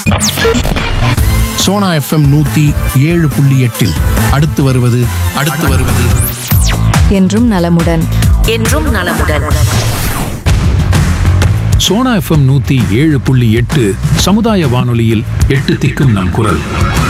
Sona FM நூத்தி ஏழு புள்ளி எட்டில் அடுத்து வருவது அடுத்து வருவது என்றும் நலமுடன் என்றும் நலமுடன் சோனா எஃப்எம் நூத்தி ஏழு புள்ளி எட்டு சமுதாய வானொலியில் எட்டு திக்கும் நம் குரல்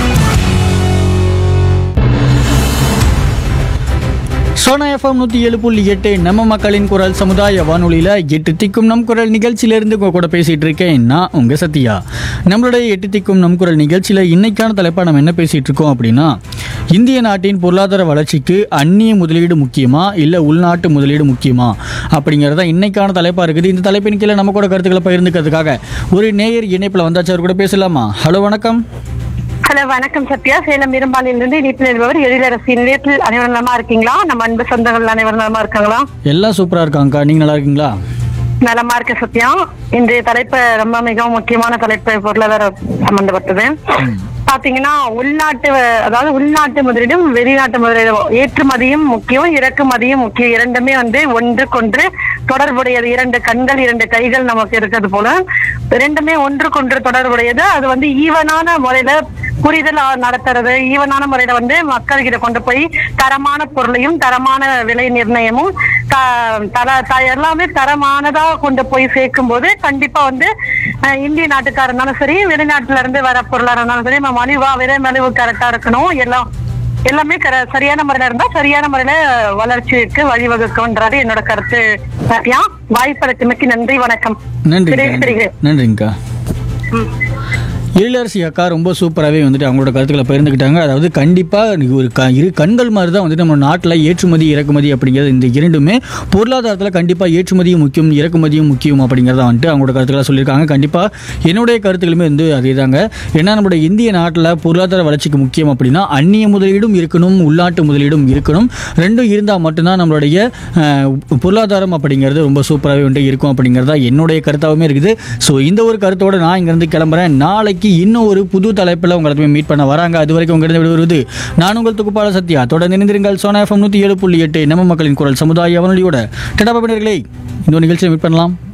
சோனா எஃப்எம் நூற்றி ஏழு புள்ளி எட்டு நம்ம மக்களின் குரல் சமுதாய வானொலியில் எட்டு திக்கும் நம் குரல் நிகழ்ச்சியிலேருந்து உங்க கூட பேசிகிட்டு இருக்கேன் நான் உங்கள் சத்யா நம்மளுடைய எட்டு திக்கும் நம் குரல் நிகழ்ச்சியில் இன்னைக்கான தலைப்பாக நம்ம என்ன பேசிகிட்டு இருக்கோம் அப்படின்னா இந்திய நாட்டின் பொருளாதார வளர்ச்சிக்கு அந்நிய முதலீடு முக்கியமா இல்லை உள்நாட்டு முதலீடு முக்கியமா அப்படிங்கிறது தான் இன்னைக்கான தலைப்பாக இருக்குது இந்த தலைப்பின் கீழே நம்ம கூட கருத்துக்களை பகிர்ந்துக்கிறதுக்காக ஒரு நேயர் இணைப்பில் வந்தாச்சு அவர் கூட பேசலாமா ஹலோ வணக்கம் ஹலோ வணக்கம் சத்யா சேலம் இரும்பாலிலிருந்து இணைப்பில் இருப்பவர் எழிலரசி நிலையத்தில் அனைவரும் நலமா இருக்கீங்களா நம்ம அன்பு சொந்தங்கள் அனைவரும் நலமா இருக்காங்களா எல்லாம் சூப்பராக இருக்காங்கக்கா நீங்கள் நல்லா இருக்கீங்களா நலமா இருக்க சத்யா இன்றைய தலைப்பு ரொம்ப மிகவும் முக்கியமான தலைப்பு பொருளாதார சம்பந்தப்பட்டது பாத்தீங்கன்னா உள்நாட்டு அதாவது உள்நாட்டு முதலீடும் வெளிநாட்டு முதலீடும் ஏற்றுமதியும் முக்கியம் இறக்குமதியும் முக்கியம் இரண்டுமே வந்து ஒன்றுக்கொன்று தொடர்புடையது இரண்டு கண்கள் இரண்டு கைகள் நமக்கு இருக்கிறது போல இரண்டுமே ஒன்றுக்கொன்று தொடர்புடையது அது வந்து ஈவனான முறையில புரிதல் ஆ- நடத்துறது ஈவனான முறையில வந்து மக்கள்கிட்ட கொண்டு போய் தரமான பொருளையும் தரமான விலை நிர்ணயமும் த- தர த- எல்லாமே தரமானதா கொண்டு போய் சேர்க்கும் போது கண்டிப்பா வந்து அஹ், இந்திய நாட்டுக்காரர் இருந்தாலும் சரி வெளிநாட்டுல இருந்து வர பொருளா இருந்தாலும் சரி நம்ம மலிவா விலை மலிவு கரெக்டா இருக்கணும் எல்லாம் எல்லாமே கர- சரியான முறையில இருந்தா சரியான முறையில வளர்ச்சிக்கு வழிவகுக்கும்ன்றது என்னோட கருத்து சத்யா வாய்ப்பளித்தமைக்கு நன்றி வணக்கம் நன்றிங்கக்கா விடைபெறுகிறேன். நன்றிங்கக்கா ம். எழிலரசி அக்கா ரொம்ப சூப்பராகவே வந்துட்டு அவங்களோட கருத்துக்களை பகிர்ந்துக்கிட்டாங்க அதாவது கண்டிப்பாக ஒரு க இரு கண்கள் மாதிரி தான் வந்துட்டு நம்ம நாட்டில் ஏற்றுமதி இறக்குமதி அப்படிங்கிறது இந்த இரண்டுமே பொருளாதாரத்தில் கண்டிப்பாக ஏற்றுமதியும் முக்கியம் இறக்குமதியும் முக்கியம் அப்படிங்கிறத வந்துட்டு அவங்களோட கருத்துக்களை சொல்லியிருக்காங்க கண்டிப்பாக என்னுடைய கருத்துக்களுமே வந்து அதே தாங்க ஏன்னா நம்மளுடைய இந்திய நாட்டில் பொருளாதார வளர்ச்சிக்கு முக்கியம் அப்படின்னா அந்நிய முதலீடும் இருக்கணும் உள்நாட்டு முதலீடும் இருக்கணும் ரெண்டும் இருந்தால் மட்டும்தான் நம்மளுடைய அஹ், பொருளாதாரம் அப்படிங்கிறது ரொம்ப சூப்பராகவே வந்து இருக்கும் அப்படிங்கிறது தான் என்னுடைய கருத்தாகவுமே இருக்குது ஸோ இந்த ஒரு கருத்தோட நான் இங்கேருந்து கிளம்புறேன் நாளைக்கு இன்னும் ஒரு புது தலைப்பில் உங்களை போய் மீட் பண்ண வராங்க அது வரைக்கும் உங்களிடம் விடுவது நான் உங்கள் துக்குப்பாள சத்யா தொடர்ந்து இணைந்திருங்கள் சோனா எஃப்எம் நூற்றி ஏழு புள்ளி எட்டு நம்ம மக்களின் குரல் சமுதாய அவனொலியோட டெடா பாப்பினர்களே இந்த ஒரு நிகழ்ச்சியை மீட் பண்ணலாம்